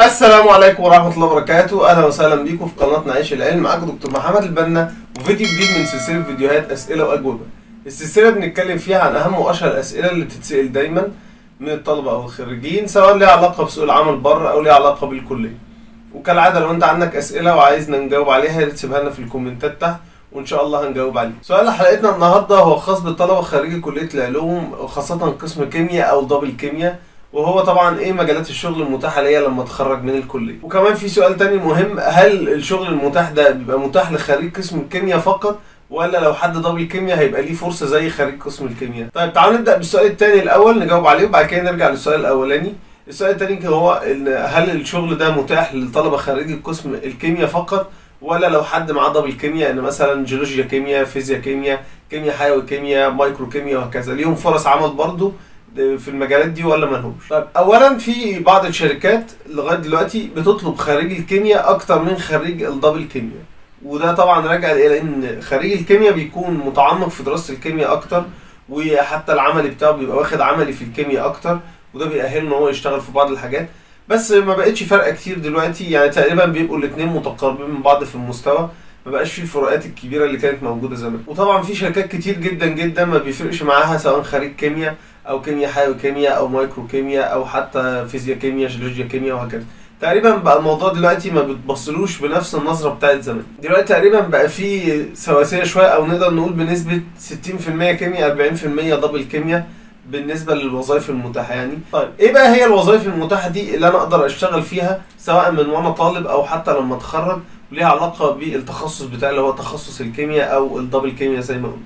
السلام عليكم ورحمة الله وبركاته، أهلا وسهلا بيكم في قناة نعيش العلم معاكم دكتور محمد البنا وفيديو جديد من سلسلة فيديوهات أسئلة وأجوبة. السلسلة بنتكلم فيها عن أهم وأشهر الأسئلة اللي بتتسأل دايما من الطلبة أو الخريجين سواء ليها علاقة بسوق العمل بره أو ليها علاقة بالكلية. وكالعادة لو أنت عندك أسئلة وعايزنا نجاوب عليها يا ريت تسيبها لنا في الكومنتات تحت وإن شاء الله هنجاوب عليه. سؤال حلقتنا النهاردة هو خاص بالطلبة خريجي كلية العلوم وخاصة قسم كيمياء أو دبل كيمياء وهو طبعا ايه مجالات الشغل المتاحه ليا لما اتخرج من الكليه وكمان في سؤال تاني مهم هل الشغل المتاح ده بيبقى متاح لخريج قسم الكيمياء فقط ولا لو حد دبل كيمياء هيبقى ليه فرصه زي خريج قسم الكيمياء طيب تعالوا نبدا بالسؤال التاني الاول نجاوب عليه وبعد كده نرجع للسؤال الاولاني السؤال التاني هو إن هل الشغل ده متاح للطلبه خريجي قسم الكيمياء فقط ولا لو حد معاه دبل كيمياء ان مثلا جيولوجيا كيمياء فيزياء كيمياء كيمياء حيوي كيمياء مايكرو كيمياء وهكذا ليهم فرص عمل برضه في المجالات دي ولا مالهمش طيب اولا في بعض الشركات لغايه دلوقتي بتطلب خريج الكيمياء اكتر من خريج الدبل كيمياء وده طبعا راجع الى ان خريج الكيمياء بيكون متعمق في دراسه الكيمياء اكتر وحتى العملي بتاعه بيبقى واخد عملي في الكيمياء اكتر وده بيأهله ان هو يشتغل في بعض الحاجات بس ما بقتش فرق كتير دلوقتي يعني تقريبا بيبقوا الاثنين متقاربين من بعض في المستوى ما بقاش في الفروقات الكبيره اللي كانت موجوده زمان وطبعا في شركات كتير جدا جدا ما بيفرقش معاها سواء خريج كيمياء او كيمياء حيوي كيمياء او مايكرو كيمياء او حتى فيزياء كيمياء جيولوجيا كيمياء وهكذا تقريبا بقى الموضوع دلوقتي ما بتبصلوش بنفس النظره بتاعت زمان دلوقتي تقريبا بقى في سواسيه شويه او نقدر نقول بنسبه 60% كيمياء 40% دبل كيمياء بالنسبه للوظائف المتاحه يعني طيب ايه بقى هي الوظائف المتاحه دي اللي انا اقدر اشتغل فيها سواء من وانا طالب او حتى لما اتخرج وليها علاقه بالتخصص بتاعي اللي هو تخصص الكيمياء او الدبل كيمياء زي ما قلنا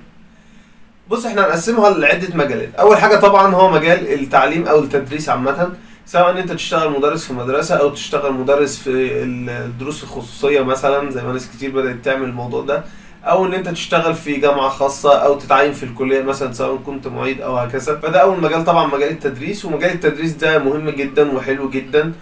بص احنا هنقسمها لعده مجالات اول حاجه طبعا هو مجال التعليم او التدريس عامه سواء ان انت تشتغل مدرس في مدرسه او تشتغل مدرس في الدروس الخصوصيه مثلا زي ما ناس كتير بدات تعمل الموضوع ده او ان انت تشتغل في جامعه خاصه او تتعين في الكليه مثلا سواء كنت معيد او هكذا فده اول مجال طبعا مجال التدريس ومجال التدريس ده مهم جدا وحلو جدا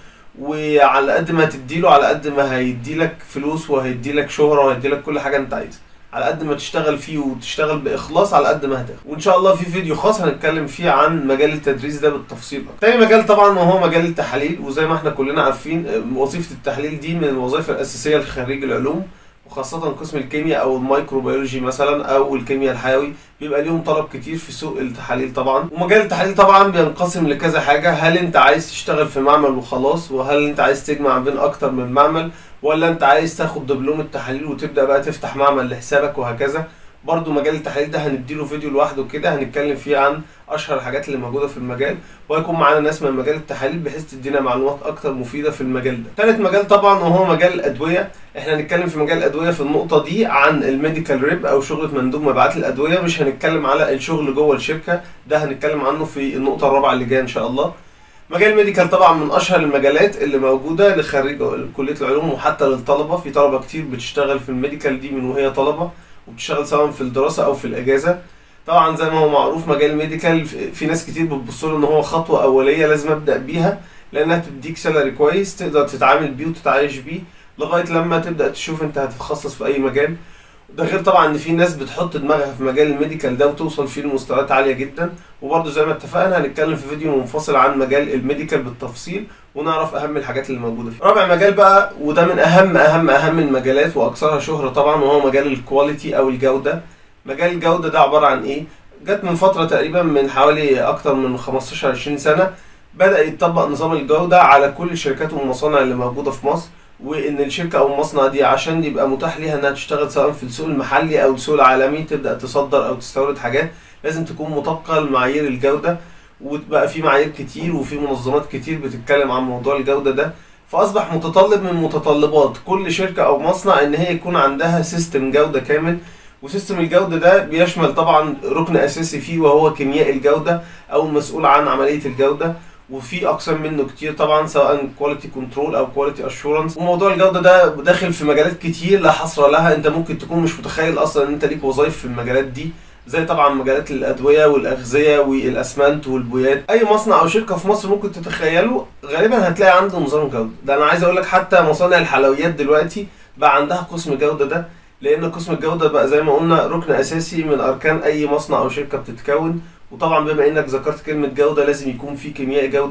وعلى قد ما تديله على قد ما هيديلك فلوس وهيديلك شهره وهيديلك كل حاجه انت عايزها على قد ما تشتغل فيه وتشتغل باخلاص على قد ما هتاخد وان شاء الله في فيديو خاص هنتكلم فيه عن مجال التدريس ده بالتفصيل اكتر تاني مجال طبعا وهو مجال التحاليل وزي ما احنا كلنا عارفين وظيفه التحليل دي من الوظائف الاساسيه لخريج العلوم وخاصة قسم الكيمياء أو الميكروبيولوجي مثلا أو الكيمياء الحيوي بيبقى ليهم طلب كتير في سوق التحاليل طبعا ومجال التحاليل طبعا بينقسم لكذا حاجة هل أنت عايز تشتغل في معمل وخلاص وهل أنت عايز تجمع بين أكتر من معمل ولا أنت عايز تاخد دبلوم التحاليل وتبدأ بقى تفتح معمل لحسابك وهكذا برضو مجال التحاليل ده هنديله فيديو لوحده كده هنتكلم فيه عن اشهر الحاجات اللي موجوده في المجال وهيكون معانا ناس من مجال التحاليل بحيث تدينا معلومات اكتر مفيده في المجال ده. ثالث مجال طبعا وهو مجال الادويه احنا هنتكلم في مجال الادويه في النقطه دي عن الميديكال ريب او شغله مندوب مبيعات الادويه مش هنتكلم على الشغل جوه الشركه ده هنتكلم عنه في النقطه الرابعه اللي جايه ان شاء الله مجال الميديكال طبعا من اشهر المجالات اللي موجوده لخريج كليه العلوم وحتى للطلبه في طلبه كتير بتشتغل في الميديكال دي من وهي طلبه وبتشتغل سواء في الدراسه او في الاجازه طبعا زي ما هو معروف مجال الميديكال في ناس كتير بتبص له ان هو خطوه اوليه لازم ابدا بيها لانها تديك سالري كويس تقدر تتعامل بيه وتتعايش بيه لغايه لما تبدا تشوف انت هتتخصص في اي مجال ده غير طبعا ان في ناس بتحط دماغها في مجال الميديكال ده وتوصل فيه لمستويات عاليه جدا وبرده زي ما اتفقنا هنتكلم في فيديو منفصل عن مجال الميديكال بالتفصيل ونعرف اهم الحاجات اللي موجوده فيه. رابع مجال بقى وده من اهم اهم اهم المجالات واكثرها شهره طبعا وهو مجال الكواليتي او الجوده. مجال الجوده ده عباره عن ايه؟ جت من فتره تقريبا من حوالي اكتر من 15 20 سنه بدا يتطبق نظام الجوده على كل الشركات والمصانع اللي موجوده في مصر وان الشركه او المصنع دي عشان يبقى متاح ليها انها تشتغل سواء في السوق المحلي او السوق العالمي تبدا تصدر او تستورد حاجات لازم تكون مطابقه لمعايير الجوده وتبقى في معايير كتير وفي منظمات كتير بتتكلم عن موضوع الجوده ده فاصبح متطلب من متطلبات كل شركه او مصنع ان هي يكون عندها سيستم جوده كامل وسيستم الجوده ده بيشمل طبعا ركن اساسي فيه وهو كيمياء الجوده او المسؤول عن عمليه الجوده وفي اقسام منه كتير طبعا سواء كواليتي كنترول او كواليتي اشورنس وموضوع الجوده ده داخل في مجالات كتير لا حصر لها انت ممكن تكون مش متخيل اصلا ان انت ليك وظايف في المجالات دي زي طبعا مجالات الادويه والاغذيه والاسمنت والبويات اي مصنع او شركه في مصر ممكن تتخيله غالبا هتلاقي عنده نظام جوده ده انا عايز اقول لك حتى مصانع الحلويات دلوقتي بقى عندها قسم جوده ده لان قسم الجوده بقى زي ما قلنا ركن اساسي من اركان اي مصنع او شركه بتتكون وطبعا بما انك ذكرت كلمه جوده لازم يكون في كيمياء جوده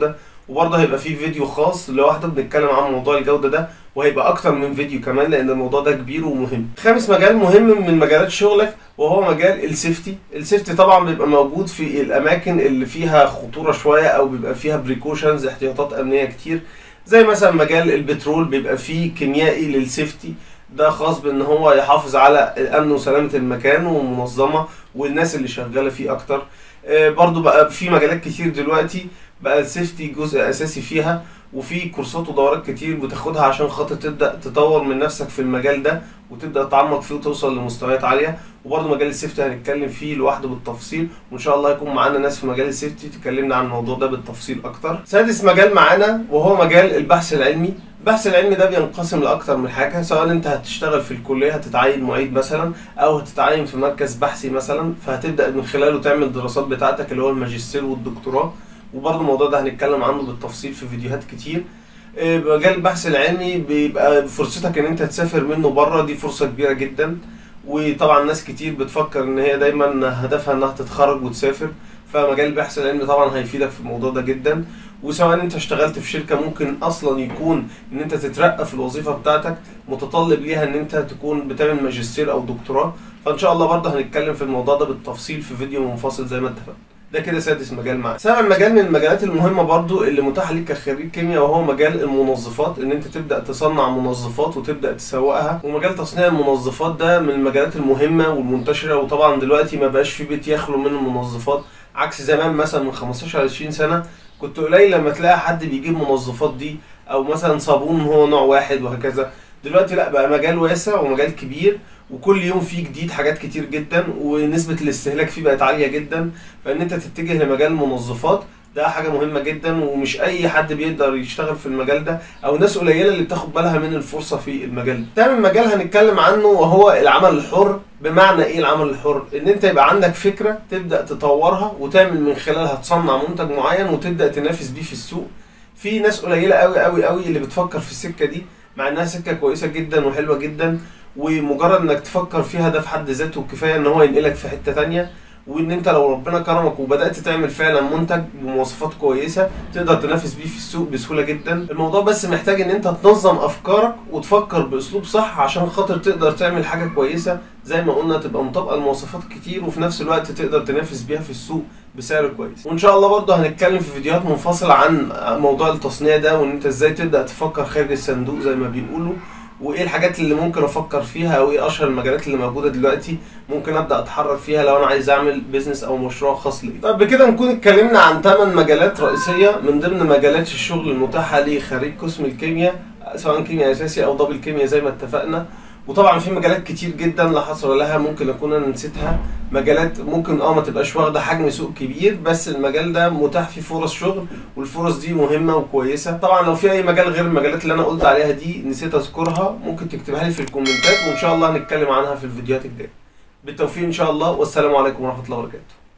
وبرضه هيبقى فيه فيديو خاص لوحده بنتكلم عن موضوع الجودة ده وهيبقى اكتر من فيديو كمان لان الموضوع ده كبير ومهم خامس مجال مهم من مجالات شغلك وهو مجال السيفتي السيفتي طبعا بيبقى موجود في الاماكن اللي فيها خطورة شوية او بيبقى فيها بريكوشنز احتياطات امنية كتير زي مثلا مجال البترول بيبقى فيه كيميائي للسيفتي ده خاص بان هو يحافظ على الامن وسلامه المكان والمنظمه والناس اللي شغاله فيه اكتر آه، برضو بقى في مجالات كتير دلوقتي بقى السيفتي جزء اساسي فيها وفي كورسات ودورات كتير بتاخدها عشان خاطر تبدا تطور من نفسك في المجال ده وتبدا تتعمق فيه وتوصل لمستويات عاليه وبرضه مجال السيفتي هنتكلم فيه لوحده بالتفصيل وان شاء الله يكون معانا ناس في مجال السيفتي تكلمنا عن الموضوع ده بالتفصيل اكتر سادس مجال معانا وهو مجال البحث العلمي البحث العلمي ده بينقسم لاكتر من حاجه سواء انت هتشتغل في الكليه هتتعين معيد مثلا او هتتعين في مركز بحثي مثلا فهتبدا من خلاله تعمل الدراسات بتاعتك اللي هو الماجستير والدكتوراه وبرضه الموضوع ده هنتكلم عنه بالتفصيل في فيديوهات كتير آه، مجال البحث العلمي بيبقى فرصتك ان انت تسافر منه بره دي فرصه كبيره جدا وطبعا ناس كتير بتفكر ان هي دايما هدفها انها تتخرج وتسافر فمجال البحث العلمي طبعا هيفيدك في الموضوع ده جدا وسواء انت اشتغلت في شركه ممكن اصلا يكون ان انت تترقى في الوظيفه بتاعتك متطلب ليها ان انت تكون بتعمل ماجستير او دكتوراه فان شاء الله برضه هنتكلم في الموضوع ده بالتفصيل في فيديو منفصل زي ما اتفقنا ده كده سادس مجال معانا سابع مجال من المجالات المهمه برضو اللي متاحه ليك كخريج كيمياء وهو مجال المنظفات ان انت تبدا تصنع منظفات وتبدا تسوقها ومجال تصنيع المنظفات ده من المجالات المهمه والمنتشره وطبعا دلوقتي ما بقاش في بيت يخلو من المنظفات عكس زمان مثلا من 15 20 سنه كنت قليل لما تلاقي حد بيجيب منظفات دي او مثلا صابون هو نوع واحد وهكذا دلوقتي لا بقى مجال واسع ومجال كبير وكل يوم فيه جديد حاجات كتير جدا ونسبة الاستهلاك فيه بقت عالية جدا فان انت تتجه لمجال المنظفات ده حاجة مهمة جدا ومش أي حد بيقدر يشتغل في المجال ده أو ناس قليلة اللي بتاخد بالها من الفرصة في المجال ده. تاني مجال هنتكلم عنه وهو العمل الحر بمعنى إيه العمل الحر؟ إن أنت يبقى عندك فكرة تبدأ تطورها وتعمل من خلالها تصنع منتج معين وتبدأ تنافس بيه في السوق. في ناس قليلة أوي أوي أوي اللي بتفكر في السكة دي مع إنها سكة كويسة جدا وحلوة جدا ومجرد انك تفكر فيها ده في حد ذاته كفايه ان هو ينقلك في حته تانية وان انت لو ربنا كرمك وبدات تعمل فعلا منتج بمواصفات كويسه تقدر تنافس بيه في السوق بسهوله جدا الموضوع بس محتاج ان انت تنظم افكارك وتفكر باسلوب صح عشان خاطر تقدر تعمل حاجه كويسه زي ما قلنا تبقى مطابقه لمواصفات كتير وفي نفس الوقت تقدر تنافس بيها في السوق بسعر كويس وان شاء الله برضه هنتكلم في فيديوهات منفصله عن موضوع التصنيع ده وان انت ازاي تبدا تفكر خارج الصندوق زي ما بيقولوا وايه الحاجات اللي ممكن افكر فيها او ايه اشهر المجالات اللي موجوده دلوقتي ممكن ابدا اتحرك فيها لو انا عايز اعمل بيزنس او مشروع خاص لي طب بكده نكون اتكلمنا عن 8 مجالات رئيسيه من ضمن مجالات الشغل المتاحه لخريج قسم الكيمياء سواء كيمياء اساسي او دبل كيمياء زي ما اتفقنا وطبعا في مجالات كتير جدا لا حصر لها ممكن اكون انا نسيتها مجالات ممكن اه ما تبقاش واخده حجم سوق كبير بس المجال ده متاح فيه فرص شغل والفرص دي مهمه وكويسه طبعا لو في اي مجال غير المجالات اللي انا قلت عليها دي نسيت اذكرها ممكن تكتبها لي في الكومنتات وان شاء الله هنتكلم عنها في الفيديوهات الجايه بالتوفيق ان شاء الله والسلام عليكم ورحمه الله وبركاته